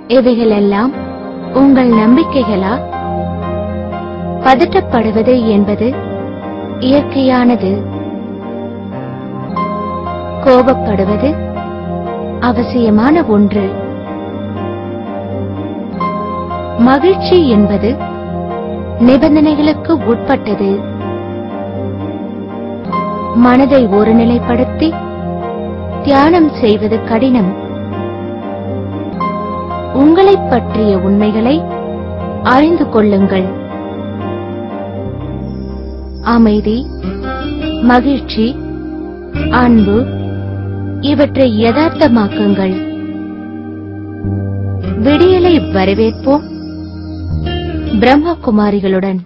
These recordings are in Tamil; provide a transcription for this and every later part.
இவைகளெல்லாம் உங்கள் நம்பிக்கைகளா பதட்டப்படுவது என்பது இயற்கையானது கோபப்படுவது அவசியமான ஒன்று மகிழ்ச்சி என்பது நிபந்தனைகளுக்கு உட்பட்டது மனதை ஒருநிலைப்படுத்தி தியானம் செய்வது கடினம் உங்களைப் பற்றிய உண்மைகளை அறிந்து கொள்ளுங்கள் அமைதி மகிழ்ச்சி அன்பு இவற்றை யதார்த்தமாக்குங்கள் விடியலை வரவேற்போம் பிரம்மகுமாரிகளுடன்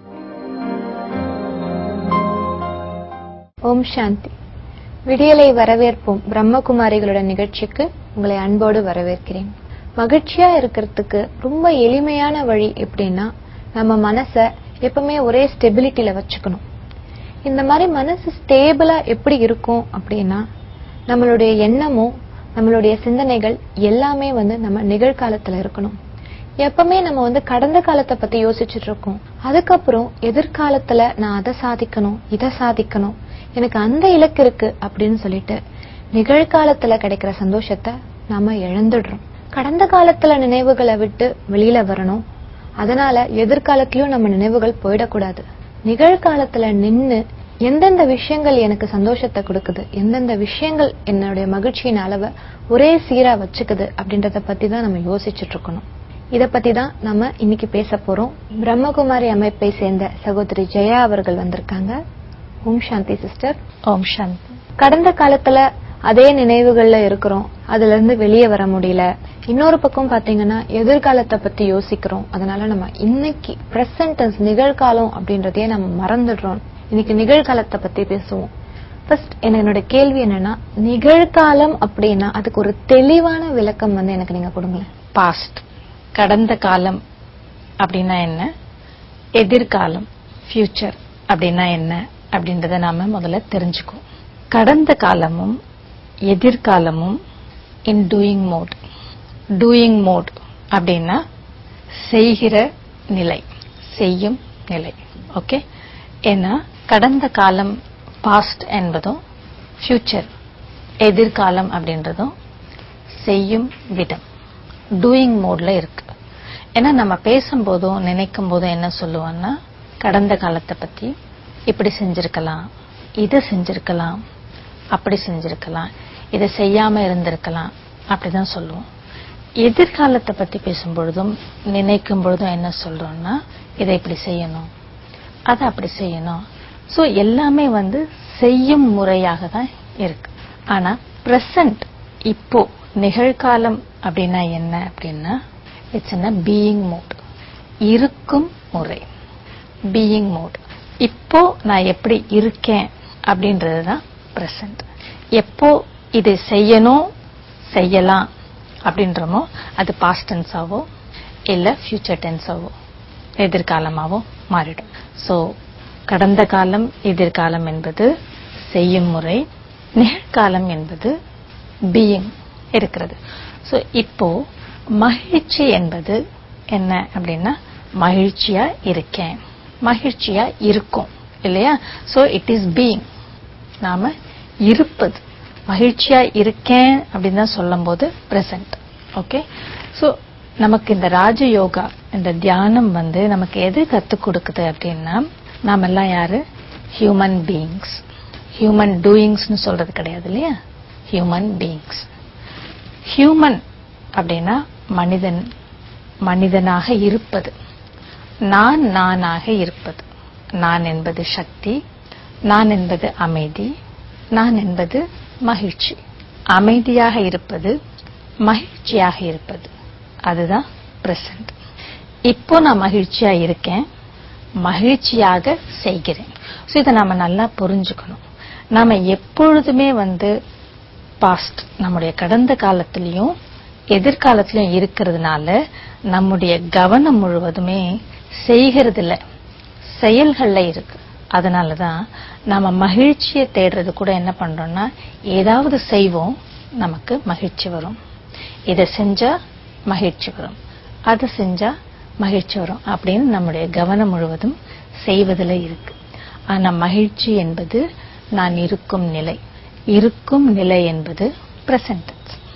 ஓம் சாந்தி விடியலை வரவேற்போம் பிரம்மகுமாரிகளுடன் நிகழ்ச்சிக்கு உங்களை அன்போடு வரவேற்கிறேன் மகிழ்ச்சியா இருக்கிறதுக்கு ரொம்ப எளிமையான வழி எப்படின்னா நம்ம மனச எப்பவுமே ஒரே ஸ்டெபிலிட்டியில வச்சுக்கணும் இந்த மாதிரி மனசு ஸ்டேபிளா எப்படி இருக்கும் அப்படின்னா நம்மளுடைய எண்ணமும் நம்மளுடைய சிந்தனைகள் எல்லாமே வந்து நம்ம நிகழ்காலத்துல இருக்கணும் எப்பவுமே நம்ம வந்து கடந்த காலத்தை பத்தி யோசிச்சுட்டு இருக்கோம் அதுக்கப்புறம் எதிர்காலத்துல நான் அதை சாதிக்கணும் இதை சாதிக்கணும் எனக்கு அந்த இலக்கு இருக்கு அப்படின்னு சொல்லிட்டு நிகழ்காலத்துல கிடைக்கிற சந்தோஷத்தை நாம இழந்துடுறோம் கடந்த காலத்துல நினைவுகளை விட்டு வெளியில வரணும் அதனால எதிர்காலத்திலயும் நம்ம நினைவுகள் போயிடக்கூடாது நிகழ்காலத்துல நின்னு எந்தெந்த விஷயங்கள் எனக்கு சந்தோஷத்தை கொடுக்குது எந்தெந்த விஷயங்கள் என்னுடைய மகிழ்ச்சியின் அளவை ஒரே சீரா வச்சுக்குது அப்படின்றத பத்தி தான் நம்ம யோசிச்சுட்டு இருக்கணும் இத பத்தி தான் நம்ம இன்னைக்கு பேச போறோம் பிரம்மகுமாரி அமைப்பை சேர்ந்த சகோதரி ஜெயா அவர்கள் வந்திருக்காங்க ஓம் சாந்தி சிஸ்டர் ஓம் சாந்தி கடந்த காலத்துல அதே நினைவுகள்ல இருக்கிறோம் அதுல இருந்து வெளியே வர முடியல இன்னொரு பக்கம் பாத்தீங்கன்னா எதிர்காலத்தை பத்தி யோசிக்கிறோம் அதனால நம்ம இன்னைக்கு பிரசன்ட் நிகழ்காலம் அப்படின்றதையே நம்ம மறந்துடுறோம் இன்னைக்கு நிகழ்காலத்தை பத்தி பேசுவோம் ஃபர்ஸ்ட் என்னோட கேள்வி என்னன்னா நிகழ்காலம் அப்படின்னா அதுக்கு ஒரு தெளிவான விளக்கம் வந்து எனக்கு நீங்க கொடுங்களேன் பாஸ்ட் கடந்த காலம் அப்படின்னா என்ன எதிர்காலம் ஃபியூச்சர் அப்படின்னா என்ன அப்படின்றத நாம முதல்ல தெரிஞ்சுக்குவோம் கடந்த காலமும் எதிர்காலமும் in doing mode doing mode அப்படின்னா செய்கிற நிலை செய்யும் நிலை ஓகே ஏன்னா கடந்த காலம் பாஸ்ட் என்பதும் ஃபியூச்சர் எதிர்காலம் அப்படின்றதும் செய்யும் விதம் டூயிங் மோட்ல இருக்கு ஏன்னா நம்ம பேசும்போதும் நினைக்கும் போதும் என்ன சொல்லுவோம்னா கடந்த காலத்தை பத்தி இப்படி செஞ்சிருக்கலாம் இதை செஞ்சிருக்கலாம் அப்படி செஞ்சிருக்கலாம் இதை செய்யாம இருந்திருக்கலாம் அப்படிதான் சொல்லுவோம் எதிர்காலத்தை பத்தி பேசும்பொழுதும் நினைக்கும் பொழுதும் என்ன சொல்றோம்னா இதை இப்படி செய்யணும் அதை அப்படி செய்யணும் சோ எல்லாமே வந்து செய்யும் முறையாக தான் இருக்கு ஆனா பிரசன்ட் இப்போ நிகழ்காலம் அப்படின்னா என்ன அப்படின்னா இட்ஸ் என்ன பீயிங் மோட் இருக்கும் முறை பீயிங் மோட் இப்போ நான் எப்படி இருக்கேன் அப்படின்றது தான் பிரசன்ட் எப்போ இதை செய்யணும் செய்யலாம் அப்படின்றமோ அது பாஸ்ட் டென்ஸாவோ இல்ல ஃபியூச்சர் டென்ஸாவோ எதிர்காலமாவோ மாறிடும் சோ கடந்த காலம் எதிர்காலம் என்பது செய்யும் முறை நிகழ்காலம் என்பது பீயிங் இருக்கிறது சோ இப்போ மகிழ்ச்சி என்பது என்ன அப்படின்னா மகிழ்ச்சியா இருக்கேன் மகிழ்ச்சியா இருக்கும் இல்லையா சோ இட் இஸ் பீயிங் நாம இருப்பது மகிழ்ச்சியா இருக்கேன் அப்படின்னு தான் சொல்லும் போது பிரசன்ட் ஓகே சோ நமக்கு இந்த ராஜயோகா இந்த தியானம் வந்து நமக்கு எது கத்துக் கொடுக்குது அப்படின்னா நாம எல்லாம் யாரு ஹியூமன் பீயிங்ஸ் ஹியூமன் டூயிங்ஸ்னு சொல்றது கிடையாது இல்லையா ஹியூமன் பீயிங்ஸ் ஹியூமன் அப்படின்னா மனிதன் மனிதனாக இருப்பது நான் நானாக இருப்பது நான் என்பது சக்தி நான் என்பது அமைதி நான் என்பது மகிழ்ச்சி அமைதியாக இருப்பது மகிழ்ச்சியாக இருப்பது அதுதான் பிரசன்ட் இப்போ நான் மகிழ்ச்சியா இருக்கேன் மகிழ்ச்சியாக செய்கிறேன் சோ இதை நாம நல்லா புரிஞ்சுக்கணும் நாம எப்பொழுதுமே வந்து பாஸ்ட் நம்முடைய கடந்த காலத்திலையும் எதிர்காலத்திலையும் இருக்கிறதுனால நம்முடைய கவனம் முழுவதுமே செய்கிறதுல செயல்கள்ல இருக்கு அதனாலதான் நாம மகிழ்ச்சியை தேடுறது கூட என்ன பண்றோம்னா ஏதாவது செய்வோம் நமக்கு மகிழ்ச்சி வரும் இதை செஞ்சா மகிழ்ச்சி வரும் அதை செஞ்சா மகிழ்ச்சி வரும் அப்படின்னு நம்முடைய கவனம் முழுவதும் செய்வதில் இருக்கு ஆனா மகிழ்ச்சி என்பது நான் இருக்கும் நிலை இருக்கும் நிலை என்பது பிரசன்ட்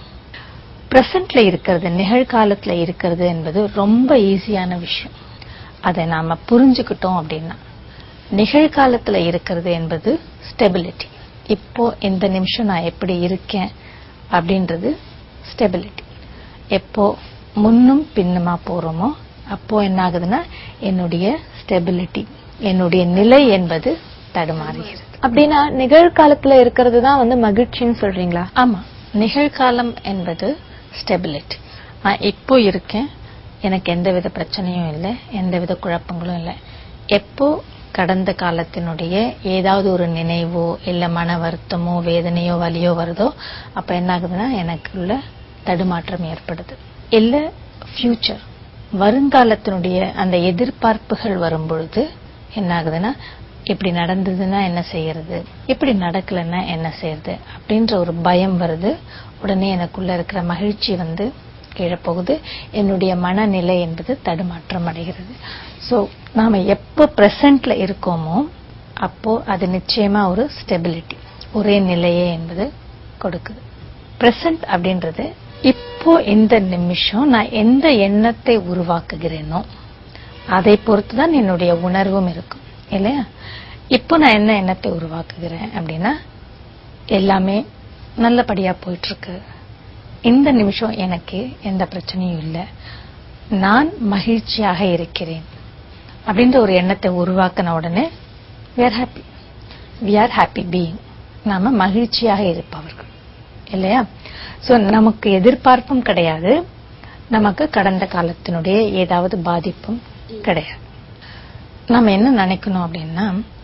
பிரசன்ட்ல இருக்கிறது நிகழ்காலத்துல இருக்கிறது என்பது ரொம்ப ஈஸியான விஷயம் அதை நாம புரிஞ்சுக்கிட்டோம் அப்படின்னா நிகழ்காலத்துல இருக்கிறது என்பது ஸ்டெபிலிட்டி இப்போ இந்த நிமிஷம் நான் எப்படி இருக்கேன் அப்படின்றது ஸ்டெபிலிட்டி எப்போ முன்னும் பின்னுமா போறோமோ அப்போ என்ன ஆகுதுன்னா என்னுடைய ஸ்டெபிலிட்டி என்னுடைய நிலை என்பது தடுமாறுகிறது அப்படின்னா நிகழ்காலத்துல இருக்கிறது தான் வந்து மகிழ்ச்சின்னு சொல்றீங்களா ஆமா நிகழ்காலம் என்பது ஸ்டெபிலிட்டி நான் இப்போ இருக்கேன் எனக்கு எந்தவித பிரச்சனையும் இல்லை எந்தவித குழப்பங்களும் இல்லை எப்போ கடந்த காலத்தினுடைய ஏதாவது ஒரு நினைவோ இல்ல மன வருத்தமோ வேதனையோ வலியோ வருதோ அப்ப என்ன ஆகுதுன்னா எனக்குள்ள தடுமாற்றம் ஏற்படுது இல்ல ஃபியூச்சர் வருங்காலத்தினுடைய அந்த எதிர்பார்ப்புகள் வரும் பொழுது என்ன ஆகுதுன்னா இப்படி நடந்ததுன்னா என்ன செய்யறது இப்படி நடக்கலன்னா என்ன செய்யறது அப்படின்ற ஒரு பயம் வருது உடனே எனக்குள்ள இருக்கிற மகிழ்ச்சி வந்து கீழே போகுது என்னுடைய மனநிலை என்பது தடுமாற்றம் அடைகிறது சோ நாம எப்போ பிரசன்ட்ல இருக்கோமோ அப்போ அது நிச்சயமா ஒரு ஸ்டெபிலிட்டி ஒரே நிலையே என்பது கொடுக்குது பிரசன்ட் அப்படின்றது இப்போ இந்த நிமிஷம் நான் எந்த எண்ணத்தை உருவாக்குகிறேனோ அதை பொறுத்துதான் என்னுடைய உணர்வும் இருக்கும் இல்லையா இப்போ நான் என்ன எண்ணத்தை உருவாக்குகிறேன் அப்படின்னா எல்லாமே நல்லபடியா போயிட்டு இருக்கு இந்த நிமிஷம் எனக்கு எந்த பிரச்சனையும் இல்லை நான் மகிழ்ச்சியாக இருக்கிறேன் அப்படின்ற ஒரு எண்ணத்தை உருவாக்கின உடனே we are happy we are happy being நாம மகிழ்ச்சியாக இருப்பவர்கள் இல்லையா சோ நமக்கு எதிர்பார்ப்பும் கிடையாது நமக்கு கடந்த காலத்தினுடைய ஏதாவது பாதிப்பும் கிடையாது நம்ம என்ன நினைக்கணும் அப்படின்னா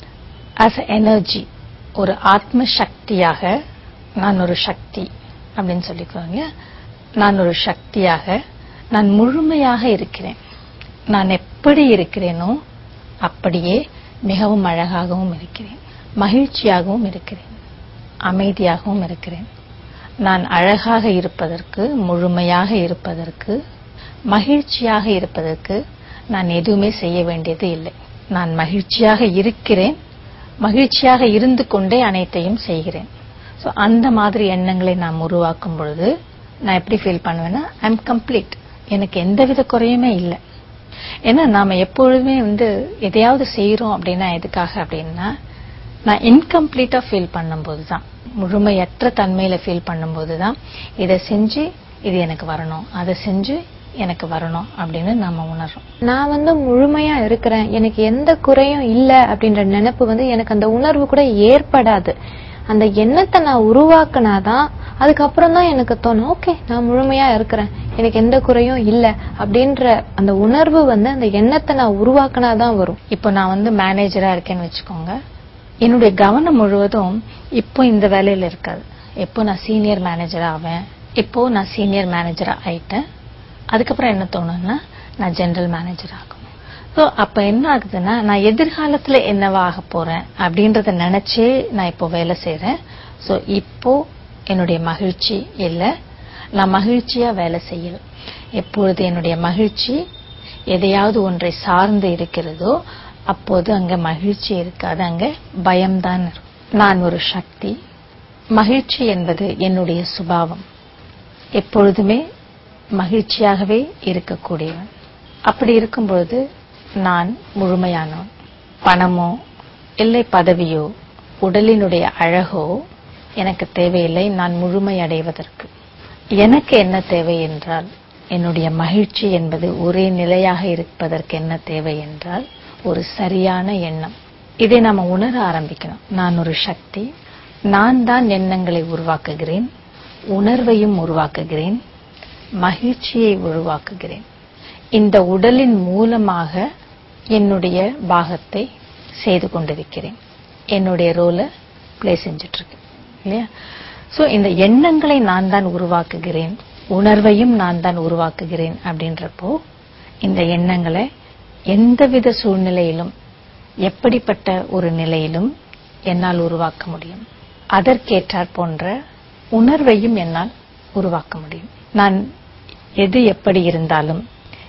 as எனர்ஜி ஒரு ஆத்ம சக்தியாக நான் ஒரு சக்தி அப்படின்னு சொல்லிக்குவாங்க நான் ஒரு சக்தியாக நான் முழுமையாக இருக்கிறேன் நான் எப்படி இருக்கிறேனோ அப்படியே மிகவும் அழகாகவும் இருக்கிறேன் மகிழ்ச்சியாகவும் இருக்கிறேன் அமைதியாகவும் இருக்கிறேன் நான் அழகாக இருப்பதற்கு முழுமையாக இருப்பதற்கு மகிழ்ச்சியாக இருப்பதற்கு நான் எதுவுமே செய்ய வேண்டியது இல்லை நான் மகிழ்ச்சியாக இருக்கிறேன் மகிழ்ச்சியாக இருந்து கொண்டே அனைத்தையும் செய்கிறேன் சோ அந்த மாதிரி எண்ணங்களை நாம் உருவாக்கும் பொழுது நான் எப்படி ஃபீல் பண்ணுவேன்னா ஐ எம் கம்ப்ளீட் எனக்கு எந்தவித குறையுமே இல்லை ஏன்னா நாம எப்பொழுதுமே வந்து எதையாவது செய்யறோம் அப்படின்னா எதுக்காக அப்படின்னா நான் இன்கம்ப்ளீட்டா ஃபீல் பண்ணும்போது தான் முழுமையற்ற தன்மையில ஃபீல் பண்ணும்போது தான் இதை செஞ்சு இது எனக்கு வரணும் அதை செஞ்சு எனக்கு வரணும் அப்படின்னு நாம உணர்றோம் நான் வந்து முழுமையா இருக்கிறேன் எனக்கு எந்த குறையும் இல்ல அப்படின்ற நினைப்பு வந்து எனக்கு அந்த உணர்வு கூட ஏற்படாது அந்த எண்ணத்தை நான் உருவாக்குனாதான் அதுக்கப்புறம் தான் எனக்கு தோணும் ஓகே நான் முழுமையா இருக்கிறேன் எனக்கு எந்த குறையும் இல்ல அப்படின்ற அந்த உணர்வு வந்து அந்த எண்ணத்தை நான் உருவாக்குனாதான் வரும் இப்போ நான் வந்து மேனேஜரா இருக்கேன்னு வச்சுக்கோங்க என்னுடைய கவனம் முழுவதும் இப்போ இந்த வேலையில இருக்காது எப்போ நான் சீனியர் மேனேஜர் ஆவேன் இப்போ நான் சீனியர் மேனேஜரா ஆயிட்டேன் அதுக்கப்புறம் என்ன தோணும்னா நான் ஜெனரல் மேனேஜர் ஆகணும் ஸோ அப்ப என்ன ஆகுதுன்னா நான் எதிர்காலத்துல என்னவா ஆக போறேன் அப்படின்றத நினைச்சே நான் இப்போ வேலை செய்யறேன் ஸோ இப்போ என்னுடைய மகிழ்ச்சி இல்லை நான் மகிழ்ச்சியா வேலை செய்யல எப்பொழுது என்னுடைய மகிழ்ச்சி எதையாவது ஒன்றை சார்ந்து இருக்கிறதோ அப்போது அங்க மகிழ்ச்சி இருக்காது அங்க பயம்தான் இருக்கும் நான் ஒரு சக்தி மகிழ்ச்சி என்பது என்னுடைய சுபாவம் எப்பொழுதுமே மகிழ்ச்சியாகவே இருக்கக்கூடியவன் அப்படி இருக்கும் பொழுது நான் முழுமையானவன் பணமோ இல்லை பதவியோ உடலினுடைய அழகோ எனக்கு தேவையில்லை நான் முழுமை அடைவதற்கு எனக்கு என்ன தேவை என்றால் என்னுடைய மகிழ்ச்சி என்பது ஒரே நிலையாக இருப்பதற்கு என்ன தேவை என்றால் ஒரு சரியான எண்ணம் இதை நாம உணர ஆரம்பிக்கணும் நான் ஒரு சக்தி நான் தான் எண்ணங்களை உருவாக்குகிறேன் உணர்வையும் உருவாக்குகிறேன் மகிழ்ச்சியை உருவாக்குகிறேன் இந்த உடலின் மூலமாக என்னுடைய பாகத்தை செய்து கொண்டிருக்கிறேன் என்னுடைய ரோலை ப்ளே செஞ்சுட்டு இருக்கேன் இல்லையா சோ இந்த எண்ணங்களை நான் தான் உருவாக்குகிறேன் உணர்வையும் நான் தான் உருவாக்குகிறேன் அப்படின்றப்போ இந்த எண்ணங்களை எந்தவித சூழ்நிலையிலும் எப்படிப்பட்ட ஒரு நிலையிலும் என்னால் உருவாக்க முடியும் அதற்கேற்றாற் போன்ற உணர்வையும் என்னால் உருவாக்க முடியும் நான் எது எப்படி இருந்தாலும்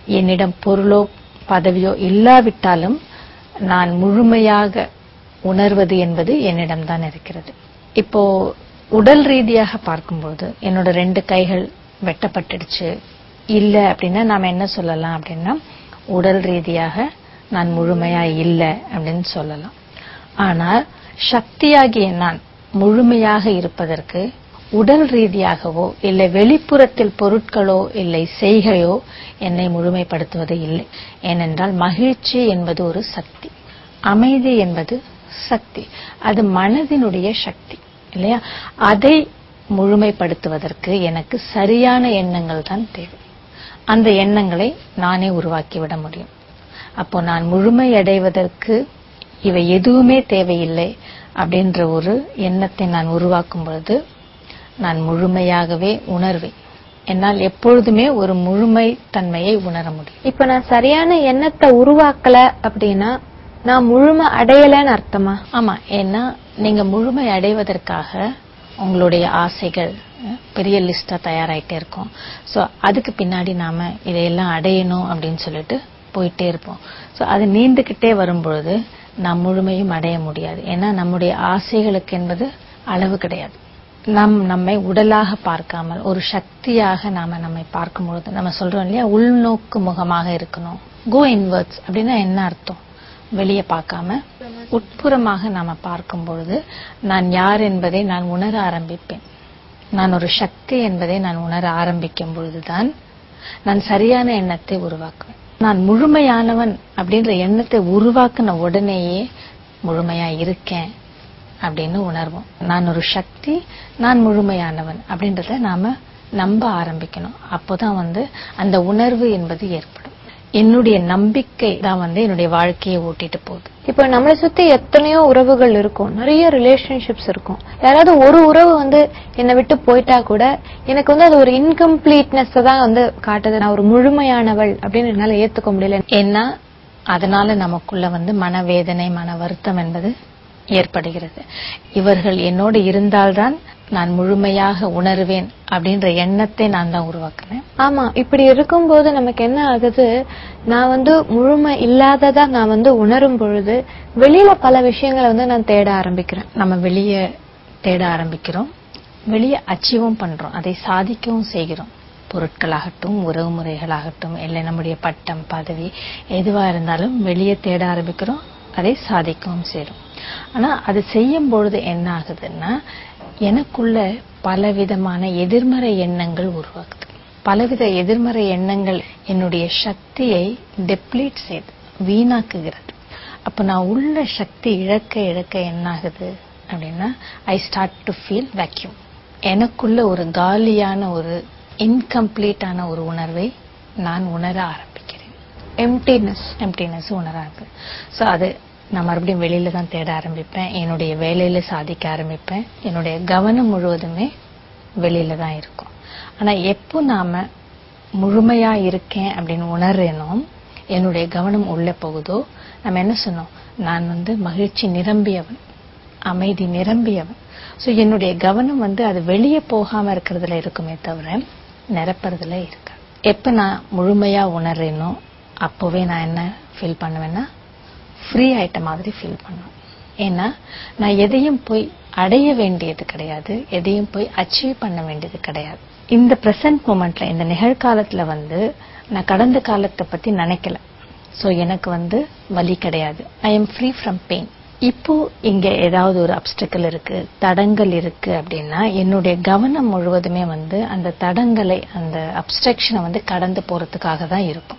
என்னிடம் பொருளோ பதவியோ இல்லாவிட்டாலும் நான் முழுமையாக உணர்வது என்பது என்னிடம்தான் இருக்கிறது இப்போ உடல் ரீதியாக பார்க்கும்போது என்னோட ரெண்டு கைகள் வெட்டப்பட்டுடுச்சு இல்ல அப்படின்னா நாம என்ன சொல்லலாம் அப்படின்னா உடல் ரீதியாக நான் முழுமையா இல்ல அப்படின்னு சொல்லலாம் ஆனால் சக்தியாகிய நான் முழுமையாக இருப்பதற்கு உடல் ரீதியாகவோ இல்லை வெளிப்புறத்தில் பொருட்களோ இல்லை செய்கையோ என்னை முழுமைப்படுத்துவது இல்லை ஏனென்றால் மகிழ்ச்சி என்பது ஒரு சக்தி அமைதி என்பது சக்தி அது மனதினுடைய சக்தி இல்லையா அதை முழுமைப்படுத்துவதற்கு எனக்கு சரியான எண்ணங்கள் தான் தேவை அந்த எண்ணங்களை நானே உருவாக்கிவிட முடியும் அப்போ நான் முழுமை அடைவதற்கு இவை எதுவுமே தேவையில்லை அப்படின்ற ஒரு எண்ணத்தை நான் உருவாக்கும் பொழுது நான் முழுமையாகவே உணர்வேன் என்னால் எப்பொழுதுமே ஒரு முழுமை தன்மையை உணர முடியும் இப்ப நான் சரியான எண்ணத்தை உருவாக்கல அப்படின்னா நான் முழுமை அடையலைன்னு அர்த்தமா ஆமா ஏன்னா நீங்க முழுமை அடைவதற்காக உங்களுடைய ஆசைகள் அஹ், பெரிய லிஸ்டா தயாராயிட்டே இருக்கும் சோ அதுக்கு பின்னாடி நாம இதையெல்லாம் அடையணும் அப்படின்னு சொல்லிட்டு போயிட்டே இருப்போம் சோ அது நீண்டுகிட்டே வரும்பொழுது நாம் முழுமையும் அடைய முடியாது ஏன்னா நம்முடைய ஆசைகளுக்கு என்பது அளவு கிடையாது நம் நம்மை உடலாக பார்க்காமல் ஒரு சக்தியாக நாம நம்மை பார்க்கும் பொழுது நம்ம சொல்றோம் இல்லையா உள்நோக்கு முகமாக இருக்கணும் கோ இன்வர்ட்ஸ் அப்படின்னா என்ன அர்த்தம் வெளியே பார்க்காம உட்புறமாக நாம பார்க்கும் பொழுது நான் யார் என்பதை நான் உணர ஆரம்பிப்பேன் நான் ஒரு சக்தி என்பதை நான் உணர ஆரம்பிக்கும் பொழுதுதான் நான் சரியான எண்ணத்தை உருவாக்குவேன் நான் முழுமையானவன் அப்படின்ற எண்ணத்தை உருவாக்குன உடனேயே முழுமையா இருக்கேன் அப்படின்னு உணர்வோம் நான் ஒரு சக்தி நான் முழுமையானவன் அப்படின்றத நாம நம்ப ஆரம்பிக்கணும் அப்போதான் வந்து அந்த உணர்வு என்பது ஏற்படும் என்னுடைய நம்பிக்கை தான் வந்து என்னுடைய வாழ்க்கையை ஓட்டிட்டு போகுது இப்ப நம்மளை சுத்தி எத்தனையோ உறவுகள் இருக்கும் நிறைய ரிலேஷன்ஷிப்ஸ் இருக்கும் யாராவது ஒரு உறவு வந்து என்னை விட்டு போயிட்டா கூட எனக்கு வந்து அது ஒரு இன்கம்ப்ளீட்னஸ் தான் வந்து காட்டுது நான் ஒரு முழுமையானவள் அப்படின்னு என்னால ஏத்துக்க முடியல ஏன்னா அதனால நமக்குள்ள வந்து மனவேதனை மன வருத்தம் என்பது ஏற்படுகிறது இவர்கள் என்னோடு இருந்தால்தான் நான் முழுமையாக உணர்வேன் அப்படின்ற எண்ணத்தை நான் தான் உருவாக்குறேன் ஆமா இப்படி இருக்கும்போது நமக்கு என்ன ஆகுது நான் வந்து முழுமை இல்லாததா நான் வந்து உணரும் பொழுது வெளியில பல விஷயங்களை வந்து நான் தேட ஆரம்பிக்கிறேன் நம்ம வெளியே தேட ஆரம்பிக்கிறோம் வெளியே அச்சீவும் பண்றோம் அதை சாதிக்கவும் செய்கிறோம் பொருட்களாகட்டும் உறவு முறைகளாகட்டும் இல்லை நம்முடைய பட்டம் பதவி எதுவா இருந்தாலும் வெளியே தேட ஆரம்பிக்கிறோம் அதை சாதிக்கவும் செய்றோம் ஆனா அது செய்யும் பொழுது என்ன ஆகுதுன்னா எனக்குள்ள பலவிதமான எதிர்மறை எண்ணங்கள் உருவாகுது பலவித எதிர்மறை எண்ணங்கள் என்னுடைய சக்தியை டெப்ளீட் செய்து வீணாக்குகிறது அப்ப நான் உள்ள சக்தி இழக்க இழக்க என்ன ஆகுது அப்படின்னா I start to feel vacuum எனக்குள்ள ஒரு காலியான ஒரு இன்கம்ப்ளீட்டான ஒரு உணர்வை நான் உணர ஆரம்பிக்கிறேன் எம்டினஸ் எம்டினஸ் உணர ஆரம்பிக்கிறேன் ஸோ அது நான் மறுபடியும் வெளியில தான் தேட ஆரம்பிப்பேன் என்னுடைய வேலையில சாதிக்க ஆரம்பிப்பேன் என்னுடைய கவனம் முழுவதுமே வெளியில தான் இருக்கும் ஆனா எப்போ நாம முழுமையா இருக்கேன் அப்படின்னு உணர்றேனோ என்னுடைய கவனம் உள்ள போகுதோ நம்ம என்ன சொன்னோம் நான் வந்து மகிழ்ச்சி நிரம்பியவன் அமைதி நிரம்பியவன் சோ என்னுடைய கவனம் வந்து அது வெளியே போகாம இருக்கிறதுல இருக்குமே தவிர நிரப்புறதுல இருக்கு எப்ப நான் முழுமையா உணர்றேனோ அப்போவே நான் என்ன ஃபீல் பண்ணுவேன்னா ஃப்ரீ ஆயிட்ட மாதிரி ஃபீல் பண்ணுவேன் ஏன்னா நான் எதையும் போய் அடைய வேண்டியது கிடையாது எதையும் போய் அச்சீவ் பண்ண வேண்டியது கிடையாது இந்த பிரசன்ட் மூமெண்ட்ல இந்த நிகழ்காலத்துல வந்து நான் கடந்த காலத்தை பத்தி நினைக்கல சோ எனக்கு வந்து வலி கிடையாது I am free from pain இப்போ இங்க ஏதாவது ஒரு அப்டிக்கல் இருக்கு தடங்கள் இருக்கு அப்படின்னா என்னுடைய கவனம் முழுவதுமே வந்து அந்த தடங்களை அந்த அப்டிரக்ஷனை வந்து கடந்து போறதுக்காக தான் இருக்கும்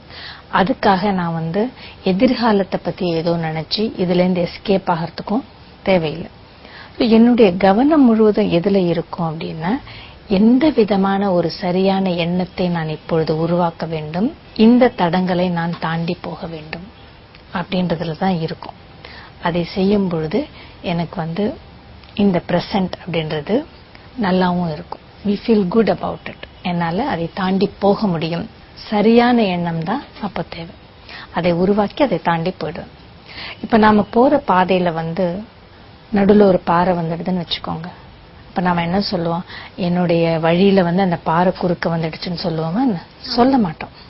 அதுக்காக நான் வந்து எதிர்காலத்தை பத்தி ஏதோ நினைச்சு இதுல இருந்து எஸ்கேப் ஆகிறதுக்கும் தேவையில்லை So, என்னுடைய கவனம் முழுவதும் எதுல இருக்கும் அப்படின்னா எந்த விதமான ஒரு சரியான எண்ணத்தை நான் இப்பொழுது உருவாக்க வேண்டும் இந்த தடங்களை நான் தாண்டி போக வேண்டும் அப்படின்றதுல தான் இருக்கும் அதை செய்யும் பொழுது எனக்கு வந்து இந்த பிரசன்ட் அப்படின்றது நல்லாவும் இருக்கும் we feel good about it என்னால அதை தாண்டி போக முடியும் சரியான எண்ணம் தான் அப்ப தேவை அதை உருவாக்கி அதை தாண்டி போயிடும் இப்ப நாம போற பாதையில வந்து நடுவுல ஒரு பாறை வந்துடுதுன்னு வச்சுக்கோங்க அப்ப நாம என்ன சொல்லுவோம் என்னுடைய வழியில வந்து அந்த பாறை குறுக்க வந்துடுச்சுன்னு சொல்லுவோமா என்ன? சொல்ல மாட்டோம்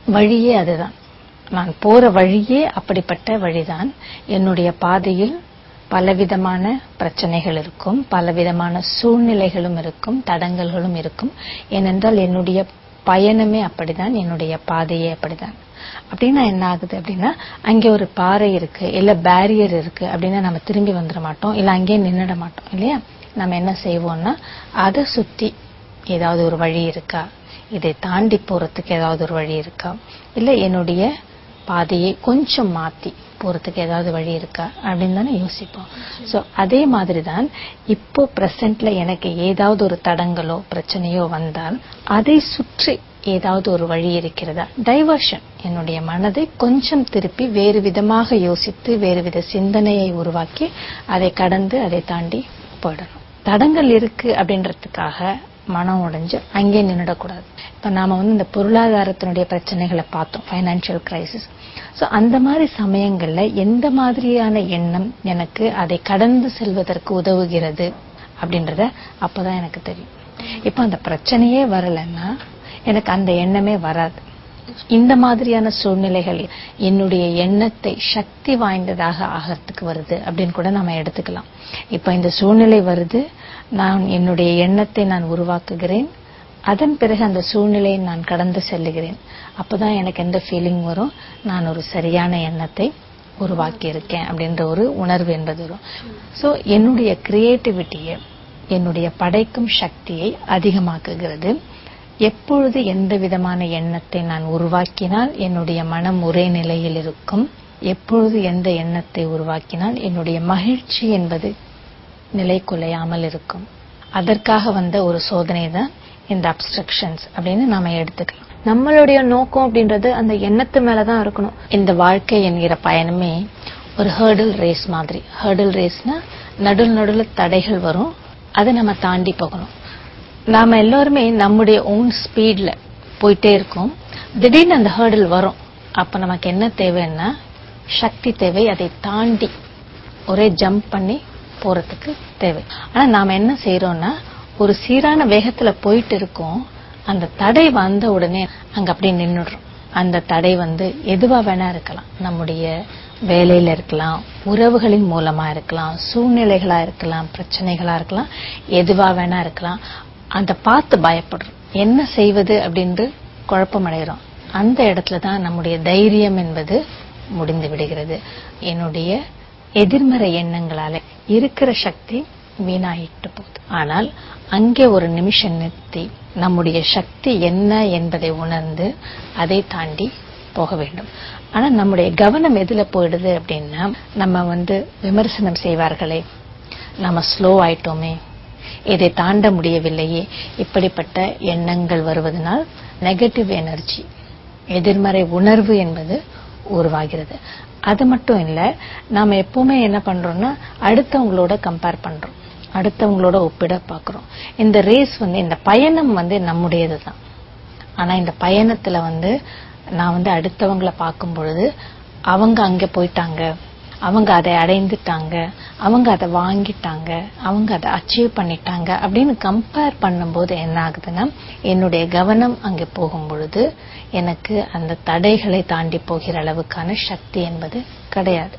வழியே அதுதான் நான் போற வழியே அப்படிப்பட்ட வழிதான் என்னுடைய பாதையில் பலவிதமான பிரச்சனைகள் இருக்கும் பலவிதமான சூழ்நிலைகளும் இருக்கும் தடங்கல்களும் இருக்கும் ஏனென்றால் என்னுடைய பயணமே அப்படிதான் என்னுடைய பாதையே அப்படிதான் அப்படின்னா என்ன ஆகுது அப்படின்னா அங்கே ஒரு பாறை இருக்கு இல்ல பேரியர் இருக்கு அப்படின்னா நம்ம திரும்பி வந்துட மாட்டோம் இல்ல அங்கேயே நின்னுட மாட்டோம் இல்லையா நம்ம என்ன செய்வோம்னா அதை சுத்தி ஏதாவது ஒரு வழி இருக்கா இதை தாண்டி போறதுக்கு ஏதாவது ஒரு வழி இருக்கா இல்ல என்னுடைய பாதையை கொஞ்சம் மாத்தி போறதுக்கு ஏதாவது வழி இருக்கா அப்படின்னு தானே யோசிப்போம் சோ அதே மாதிரி தான் இப்போ பிரசன்ட்ல எனக்கு ஏதாவது ஒரு தடங்களோ பிரச்சனையோ வந்தால் அதை சுற்றி ஏதாவது ஒரு வழி இருக்கிறதா டைவர்ஷன் என்னுடைய மனதை கொஞ்சம் திருப்பி வேறு விதமாக யோசித்து வேறு வித சிந்தனையை உருவாக்கி அதை கடந்து அதை தாண்டி போயிடணும் தடங்கள் இருக்கு அப்படின்றதுக்காக மனம் உடைஞ்சு அங்கே நின்னுடக்கூடாது இப்ப நாம வந்து இந்த பொருளாதாரத்தினுடைய பிரச்சனைகளை பார்த்தோம் ஃபைனான்சியல் கிரைசிஸ் சோ அந்த மாதிரி சமயங்கள்ல எந்த மாதிரியான எண்ணம் எனக்கு அதை கடந்து செல்வதற்கு உதவுகிறது அப்படின்றத அப்பதான் எனக்கு தெரியும் இப்ப அந்த பிரச்சனையே வரலைன்னா எனக்கு அந்த எண்ணமே வராது இந்த மாதிரியான சூழ்நிலைகள் என்னுடைய எண்ணத்தை சக்தி வாய்ந்ததாக ஆகிறதுக்கு வருது அப்படின்னு கூட நம்ம எடுத்துக்கலாம் இப்ப இந்த சூழ்நிலை வருது நான் என்னுடைய எண்ணத்தை நான் உருவாக்குகிறேன் அதன் பிறகு அந்த சூழ்நிலையை நான் கடந்து செல்லுகிறேன் அப்பதான் எனக்கு எந்த ஃபீலிங் வரும் நான் ஒரு சரியான எண்ணத்தை உருவாக்கி இருக்கேன் அப்படின்ற ஒரு உணர்வு என்பது வரும் சோ என்னுடைய கிரியேட்டிவிட்டியை என்னுடைய படைக்கும் சக்தியை அதிகமாக்குகிறது எப்பொழுது எந்த விதமான எண்ணத்தை நான் உருவாக்கினால் என்னுடைய மனம் ஒரே நிலையில் இருக்கும் எப்பொழுது எந்த எண்ணத்தை உருவாக்கினால் என்னுடைய மகிழ்ச்சி என்பது நிலை குலையாமல் இருக்கும் அதற்காக வந்த ஒரு சோதனை தான் இந்த அப்ஸ்ட்ரக்ஷன்ஸ் அப்படின்னு நாம எடுத்துக்கலாம் நம்மளுடைய நோக்கம் அப்படின்றது அந்த எண்ணத்து மேலதான் இருக்கணும் இந்த வாழ்க்கை என்கிற பயணமே ஒரு ஹேர்டில் ரேஸ் மாதிரி ஹேர்டில் ரேஸ்னா நடுவில் நடுவில் தடைகள் வரும் அதை நம்ம தாண்டி போகணும் நாம எல்லாருமே நம்முடைய ஓன் ஸ்பீட்ல போயிட்டே இருக்கோம் திடீர்னு அந்த ஹேர்டில் வரும் அப்ப நமக்கு என்ன தேவைன்னா சக்தி தேவை அதை தாண்டி ஒரே ஜம்ப் பண்ணி போறதுக்கு தேவை ஆனா நாம என்ன செய்யறோம்னா ஒரு சீரான வேகத்துல போயிட்டு இருக்கோம் அந்த தடை வந்த உடனே அங்க அப்படியே நின்னுடுறோம் அந்த தடை வந்து எதுவா வேணா இருக்கலாம் நம்முடைய வேலையில இருக்கலாம் உறவுகளின் மூலமா இருக்கலாம் சூழ்நிலைகளா இருக்கலாம் பிரச்சனைகளா இருக்கலாம் எதுவா வேணா இருக்கலாம் அந்த பார்த்து பயப்படுறோம் என்ன செய்வது அப்படின்னு குழப்பம் அடைகிறோம் அந்த இடத்துல தான் நம்முடைய தைரியம் என்பது முடிந்து விடுகிறது என்னுடைய எதிர்மறை எண்ணங்களால இருக்கிற சக்தி வீணாயிட்டு போகுது ஆனால் அங்கே ஒரு நிமிஷம் நிறுத்தி நம்முடைய சக்தி என்ன என்பதை உணர்ந்து அதை தாண்டி போக வேண்டும் ஆனா நம்முடைய கவனம் எதுல போயிடுது அப்படின்னா நம்ம வந்து விமர்சனம் செய்வார்களே நம்ம ஸ்லோ ஆயிட்டோமே இதை தாண்ட முடியவில்லையே இப்படிப்பட்ட எண்ணங்கள் வருவதனால் நெகட்டிவ் எனர்ஜி எதிர்மறை உணர்வு என்பது உருவாகிறது அது மட்டும் இல்ல நாம எப்பவுமே என்ன பண்றோம்னா அடுத்தவங்களோட கம்பேர் பண்றோம் அடுத்தவங்களோட ஒப்பிட பாக்குறோம் இந்த ரேஸ் வந்து இந்த பயணம் வந்து நம்முடையதுதான் ஆனா இந்த பயணத்துல வந்து நான் வந்து அடுத்தவங்கள பார்க்கும் பொழுது அவங்க அங்க போயிட்டாங்க அவங்க அதை அடைந்துட்டாங்க அவங்க அதை வாங்கிட்டாங்க அவங்க அதை அச்சீவ் பண்ணிட்டாங்க அப்படின்னு கம்பேர் பண்ணும்போது என்ன ஆகுதுன்னா என்னுடைய கவனம் அங்கே போகும் பொழுது எனக்கு அந்த தடைகளை தாண்டி போகிற அளவுக்கான சக்தி என்பது கிடையாது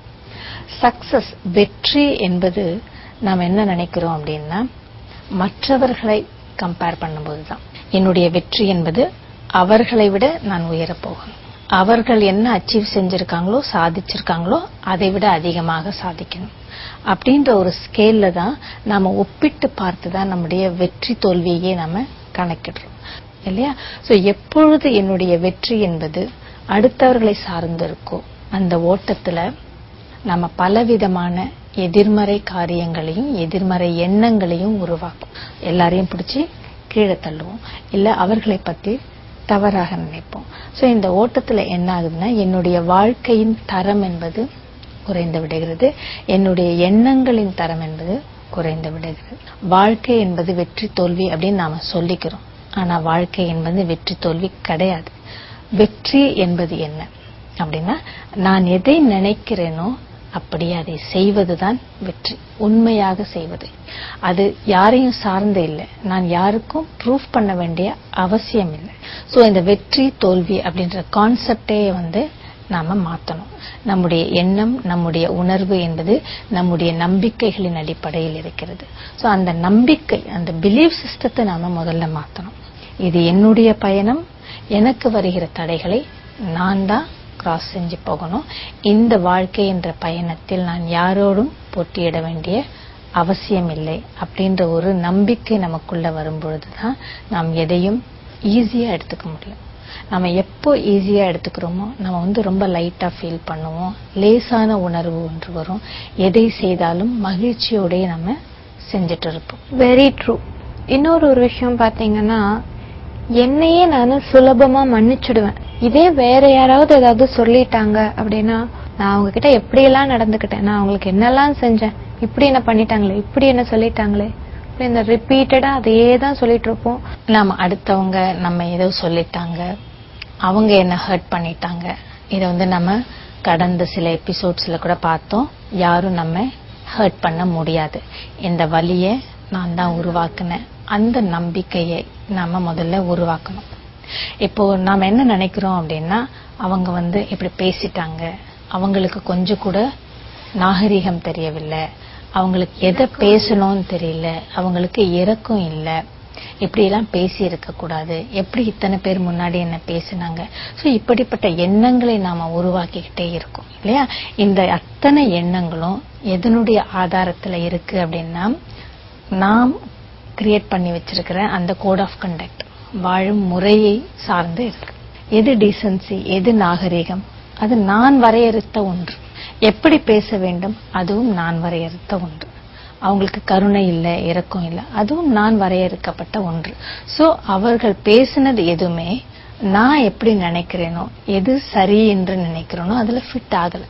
சக்சஸ் வெற்றி என்பது நாம் என்ன நினைக்கிறோம் அப்படின்னா மற்றவர்களை கம்பேர் பண்ணும்போது தான் என்னுடைய வெற்றி என்பது அவர்களை விட நான் உயரப் போகணும் அவர்கள் என்ன அச்சீவ் செஞ்சிருக்காங்களோ சாதிச்சிருக்காங்களோ அதை விட அதிகமாக சாதிக்கணும் அப்படின்ற ஒரு ஸ்கேல்ல தான் நாம ஒப்பிட்டு பார்த்து தான் நம்முடைய வெற்றி தோல்வியே நாம கணக்கிடுறோம் இல்லையா சோ எப்பொழுது என்னுடைய வெற்றி என்பது அடுத்தவர்களை சார்ந்து இருக்கோ அந்த ஓட்டத்துல நம்ம பலவிதமான எதிர்மறை காரியங்களையும் எதிர்மறை எண்ணங்களையும் உருவாக்கும் எல்லாரையும் பிடிச்சி கீழே தள்ளுவோம் இல்ல அவர்களை பத்தி தவறாக நினைப்போம் சோ இந்த ஓட்டத்துல என்ன ஆகுதுன்னா என்னுடைய வாழ்க்கையின் தரம் என்பது குறைந்து விடுகிறது என்னுடைய எண்ணங்களின் தரம் என்பது குறைந்து விடுகிறது வாழ்க்கை என்பது வெற்றி தோல்வி அப்படின்னு நாம சொல்லிக்கிறோம் ஆனா வாழ்க்கை என்பது வெற்றி தோல்வி கிடையாது வெற்றி என்பது என்ன அப்படின்னா நான் எதை நினைக்கிறேனோ அப்படியே அதை செய்வதுதான் வெற்றி உண்மையாக செய்வது அது யாரையும் சார்ந்து இல்லை நான் யாருக்கும் ப்ரூஃப் பண்ண வேண்டிய அவசியம் இல்லை சோ இந்த வெற்றி தோல்வி அப்படின்ற கான்செப்டே வந்து நாம மாத்தணும் நம்முடைய எண்ணம் நம்முடைய உணர்வு என்பது நம்முடைய நம்பிக்கைகளின் அடிப்படையில் இருக்கிறது சோ அந்த நம்பிக்கை அந்த பிலீவ் சிஸ்டத்தை நாம முதல்ல மாத்தணும் இது என்னுடைய பயணம் எனக்கு வருகிற தடைகளை நான் தான் கிராஸ் செஞ்சு போகணும் இந்த வாழ்க்கை என்ற பயணத்தில் நான் யாரோடும் போட்டியிட வேண்டிய அவசியம் இல்லை அப்படின்ற ஒரு நம்பிக்கை நமக்குள்ள வரும்பொழுதுதான் நாம் எதையும் ஈஸியா எடுத்துக்க முடியும் நம்ம எப்போ ஈஸியா எடுத்துக்கிறோமோ நம்ம வந்து ரொம்ப லைட்டா ஃபீல் பண்ணுவோம் லேசான உணர்வு ஒன்று வரும் எதை செய்தாலும் மகிழ்ச்சியோடய நம்ம செஞ்சுட்டு இருப்போம் வெரி ட்ரூ இன்னொரு ஒரு விஷயம் பாத்தீங்கன்னா என்னையே நான் சுலபமா மன்னிச்சிடுவேன் இதே வேற யாராவது ஏதாவது சொல்லிட்டாங்க அப்படின்னா நான் அவங்க கிட்ட எப்படி எல்லாம் நடந்துக்கிட்டேன் நான் அவங்களுக்கு என்னெல்லாம் செஞ்சேன் இப்படி என்ன பண்ணிட்டாங்களே இப்படி என்ன சொல்லிட்டாங்களே இப்படி இந்த ரிப்பீட்டடா அதையே தான் சொல்லிட்டு இருப்போம் நாம அடுத்தவங்க நம்ம ஏதோ சொல்லிட்டாங்க அவங்க என்ன ஹர்ட் பண்ணிட்டாங்க இத வந்து நம்ம கடந்த சில எபிசோட்ஸ்ல கூட பார்த்தோம் யாரும் நம்ம ஹர்ட் பண்ண முடியாது இந்த வலிய நான் தான் உருவாக்குனேன் அந்த நம்பிக்கையை நாம முதல்ல உருவாக்கணும் இப்போ நாம என்ன நினைக்கிறோம் அப்படின்னா அவங்க வந்து இப்படி பேசிட்டாங்க அவங்களுக்கு கொஞ்சம் கூட நாகரிகம் தெரியவில்லை அவங்களுக்கு எதை பேசணும்னு தெரியல அவங்களுக்கு இறக்கம் இல்லை இப்படி எல்லாம் பேசி இருக்க கூடாது எப்படி இத்தனை பேர் முன்னாடி என்ன பேசினாங்க சோ இப்படிப்பட்ட எண்ணங்களை நாம உருவாக்கிக்கிட்டே இருக்கோம் இல்லையா இந்த அத்தனை எண்ணங்களும் எதனுடைய ஆதாரத்துல இருக்கு அப்படின்னா நாம் கிரியேட் பண்ணி வச்சிருக்கிற அந்த கோட் ஆஃப் கண்டக்ட் வாழும் முறையை சார்ந்து இருக்கு எது டீசன்சி எது நாகரிகம் அது நான் வரையறுத்த ஒன்று எப்படி பேச வேண்டும் அதுவும் நான் வரையறுத்த ஒன்று அவங்களுக்கு கருணை இல்ல இரக்கம் இல்ல அதுவும் நான் வரையறுக்கப்பட்ட ஒன்று சோ அவர்கள் பேசினது எதுவுமே நான் எப்படி நினைக்கிறேனோ எது சரி என்று நினைக்கிறேனோ அதுல ஃபிட் ஆகல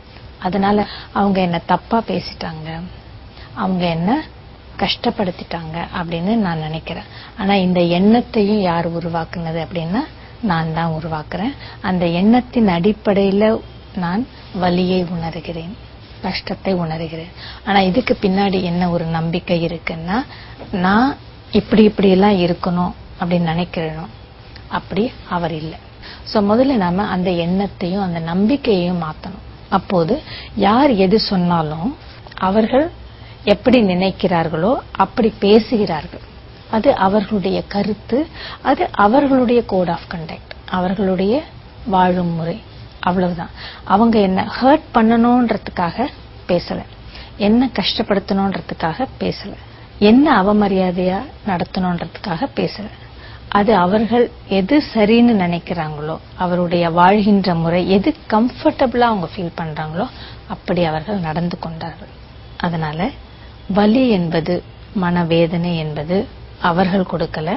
அதனால அவங்க என்ன தப்பா பேசிட்டாங்க அவங்க என்ன கஷ்டப்படுத்திட்டாங்க அப்படின்னு நான் நினைக்கிறேன் ஆனா இந்த எண்ணத்தையும் யார் உருவாக்குனது அப்படின்னா நான் தான் உருவாக்குறேன் அந்த எண்ணத்தின் அடிப்படையில நான் வலியை உணர்கிறேன் கஷ்டத்தை உணர்கிறேன் ஆனா இதுக்கு பின்னாடி என்ன ஒரு நம்பிக்கை இருக்குன்னா நான் இப்படி இப்படி எல்லாம் இருக்கணும் அப்படின்னு நினைக்கிறேனோ அப்படி அவர் இல்லை சோ முதல்ல நாம அந்த எண்ணத்தையும் அந்த நம்பிக்கையையும் மாத்தணும் அப்போது யார் எது சொன்னாலும் அவர்கள் எப்படி நினைக்கிறார்களோ அப்படி பேசுகிறார்கள் அது அவர்களுடைய கருத்து அது அவர்களுடைய கோட் ஆஃப் கண்டக்ட் அவர்களுடைய வாழும் முறை அவ்வளவுதான் அவங்க என்ன ஹர்ட் பண்ணணும்ன்றதுக்காக பேசல என்ன கஷ்டப்படுத்தணும்ன்றதுக்காக பேசல என்ன அவமரியாதையா நடத்தணும்ன்றதுக்காக பேசல அது அவர்கள் எது சரின்னு நினைக்கிறாங்களோ அவருடைய வாழ்கின்ற முறை எது கம்ஃபர்டபுளா அவங்க ஃபீல் பண்றாங்களோ அப்படி அவர்கள் நடந்து கொண்டார்கள் அதனால வலி என்பது மனவேதனை என்பது அவர்கள் கொடுக்கல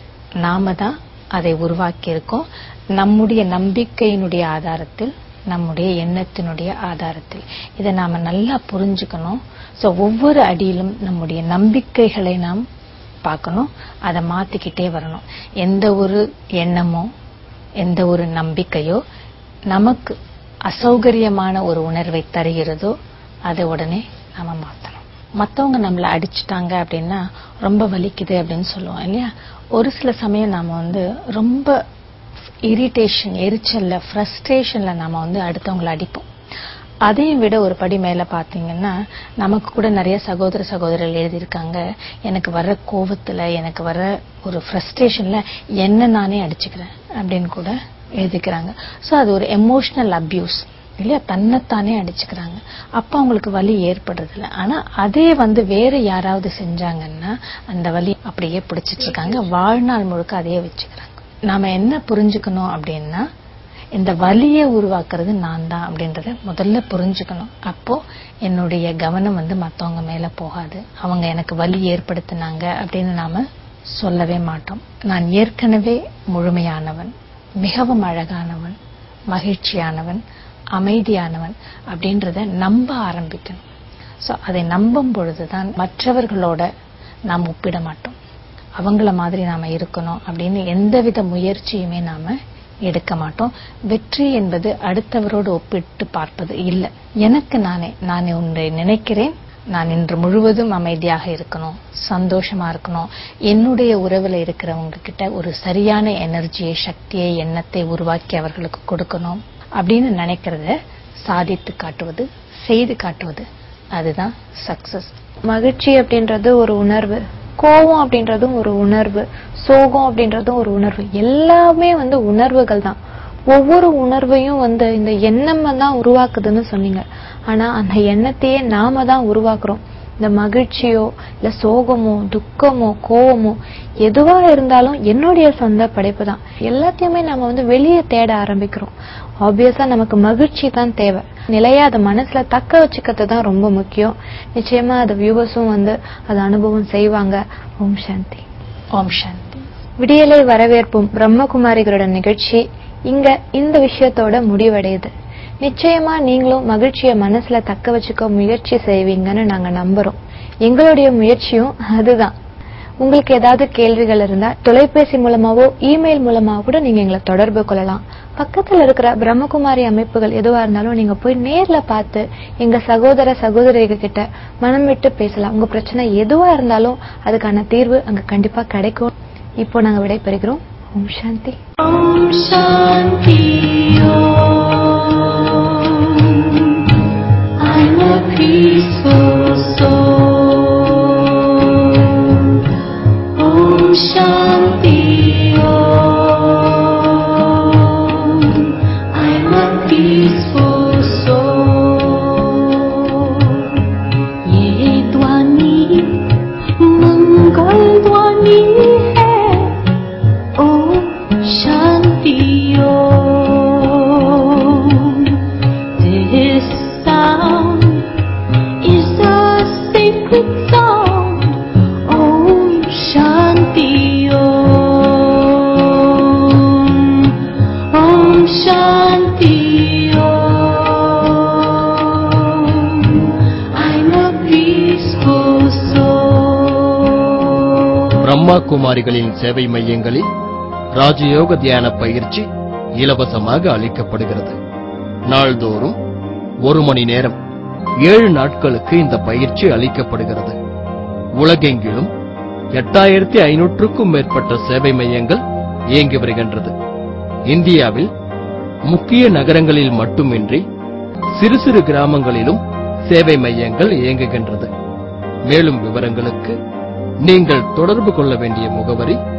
நாம தான் அதை உருவாக்கி இருக்கோம் நம்முடைய நம்பிக்கையினுடைய ஆதாரத்தில் நம்முடைய எண்ணத்தினுடைய ஆதாரத்தில் இதை நாம நல்லா புரிஞ்சுக்கணும் சோ ஒவ்வொரு அடியிலும் நம்முடைய நம்பிக்கைகளை நாம் பார்க்கணும் அதை மாத்திக்கிட்டே வரணும் எந்த ஒரு எண்ணமோ எந்த ஒரு நம்பிக்கையோ நமக்கு அசௌகரியமான ஒரு உணர்வை தருகிறதோ அதை உடனே நாம மாத்தணும் மத்தவங்க நம்மள அடிச்சிட்டாங்க அப்படின்னா ரொம்ப வலிக்குது அப்படின்னு சொல்லுவோம் இல்லையா ஒரு சில சமயம் நாம வந்து ரொம்ப இரிட்டேஷன் எரிச்சல்ல ஃப்ரஸ்ட்ரேஷன்ல நாம வந்து அடுத்தவங்களை அடிப்போம் அதையும் விட ஒரு படி மேல பாத்தீங்கன்னா நமக்கு கூட நிறைய சகோதர சகோதரர்கள் எழுதியிருக்காங்க எனக்கு வர்ற கோவத்துல எனக்கு வர்ற ஒரு ஃப்ரஸ்ட்ரேஷன்ல என்ன நானே அடிச்சுக்கிறேன் அப்படின்னு கூட எழுதிக்கிறாங்க சோ அது ஒரு எமோஷனல் அபியூஸ் இல்லையா தன்னைத்தானே அடிச்சுக்கிறாங்க அப்ப அவங்களுக்கு வலி ஏற்படுறது இல்ல ஆனா அதே வந்து வேற யாராவது செஞ்சாங்கன்னா அந்த வலி அப்படியே பிடிச்சிட்டு இருக்காங்க வாழ்நாள் முழுக்க அதையே வச்சுக்கிறாங்க நாம என்ன புரிஞ்சுக்கணும் அப்படின்னா இந்த வலியை உருவாக்குறது நான் தான் அப்படின்றத முதல்ல புரிஞ்சுக்கணும் அப்போ என்னுடைய கவனம் வந்து மத்தவங்க மேல போகாது அவங்க எனக்கு வலி ஏற்படுத்தினாங்க அப்படின்னு நாம சொல்லவே மாட்டோம் நான் ஏற்கனவே முழுமையானவன் மிகவும் அழகானவன் மகிழ்ச்சியானவன் அமைதியானவன் அப்படின்றத நம்ப ஆரம்பிக்கணும் சோ அதை நம்பும் பொழுதுதான் மற்றவர்களோட நாம் ஒப்பிட மாட்டோம் அவங்கள மாதிரி நாம இருக்கணும் அப்படின்னு எந்தவித முயற்சியுமே நாம எடுக்க மாட்டோம் வெற்றி என்பது அடுத்தவரோடு ஒப்பிட்டு பார்ப்பது இல்ல எனக்கு நானே நான் ஒன்றை நினைக்கிறேன் நான் இன்று முழுவதும் அமைதியாக இருக்கணும் சந்தோஷமா இருக்கணும் என்னுடைய உறவுல இருக்கிறவங்க கிட்ட ஒரு சரியான எனர்ஜியை சக்தியை எண்ணத்தை உருவாக்கி அவர்களுக்கு கொடுக்கணும் அப்படின்னு நினைக்கிறத சாதித்து காட்டுவது செய்து காட்டுவது அதுதான் சக்சஸ் மகிழ்ச்சி அப்படின்றது ஒரு உணர்வு கோபம் அப்படின்றதும் ஒரு உணர்வு சோகம் அப்படின்றதும் ஒரு உணர்வு எல்லாமே வந்து உணர்வுகள் தான் ஒவ்வொரு உணர்வையும் வந்து இந்த எண்ணம் தான் உருவாக்குதுன்னு சொன்னீங்க ஆனா அந்த எண்ணத்தையே நாம தான் உருவாக்குறோம் இந்த மகிழ்ச்சியோ இல்ல சோகமோ துக்கமோ கோவமோ எதுவா இருந்தாலும் என்னுடைய சொந்த படைப்பு தான் எல்லாத்தையுமே நம்ம வந்து வெளியே தேட ஆரம்பிக்கிறோம் ஆப்வியஸா நமக்கு மகிழ்ச்சி தான் தேவை நிலையா அதை மனசுல தக்க வச்சுக்கிறது தான் ரொம்ப முக்கியம் நிச்சயமா அது வியூவர்ஸும் வந்து அதை அனுபவம் செய்வாங்க ஓம் சாந்தி ஓம் சாந்தி விடியலை வரவேற்போம் பிரம்மகுமாரிகளோட நிகழ்ச்சி இங்க இந்த விஷயத்தோட முடிவடையுது நிச்சயமா நீங்களும் மகிழ்ச்சியை மனசுல தக்க வச்சுக்க முயற்சி செய்வீங்கன்னு நாங்க நம்புறோம் எங்களுடைய முயற்சியும் அதுதான் உங்களுக்கு ஏதாவது கேள்விகள் இருந்தா தொலைபேசி மூலமாவோ இமெயில் மூலமாவோ கூட நீங்க எங்களை தொடர்பு கொள்ளலாம் பக்கத்துல இருக்கிற பிரம்மகுமாரி அமைப்புகள் எதுவா இருந்தாலும் நீங்க போய் நேர்ல பார்த்து எங்க சகோதர சகோதரிகள் கிட்ட மனம் விட்டு பேசலாம் உங்க பிரச்சனை எதுவா இருந்தாலும் அதுக்கான தீர்வு அங்க கண்டிப்பா கிடைக்கும் இப்போ நாங்க விடைபெறுகிறோம் ஓம் சாந்தி Om Shanti Om. I'm a peaceful soul. Om Shanti Om. I'm a peaceful soul. ये ध्वनि मंगल ध्वनि है Om Shanti Om. This sound is a sacred sound. Om Shanti Om. Om Shanti Om. I'm a peaceful soul. Brahma குமாரிகளின் சேவை மையங்களில் ராஜயோக தியான பயிற்சி இலவசமாக அளிக்கப்படுகிறது நாள்தோறும் ஒரு மணி நேரம் ஏழு நாட்களுக்கு இந்த பயிற்சி அளிக்கப்படுகிறது உலகெங்கிலும் எட்டாயிரத்தி ஐநூற்றுக்கும் மேற்பட்ட சேவை மையங்கள் இயங்கி வருகின்றது இந்தியாவில் முக்கிய நகரங்களில் மட்டுமின்றி சிறு சிறு கிராமங்களிலும் சேவை மையங்கள் இயங்குகின்றது மேலும் விவரங்களுக்கு நீங்கள் தொடர்பு கொள்ள வேண்டிய முகவரி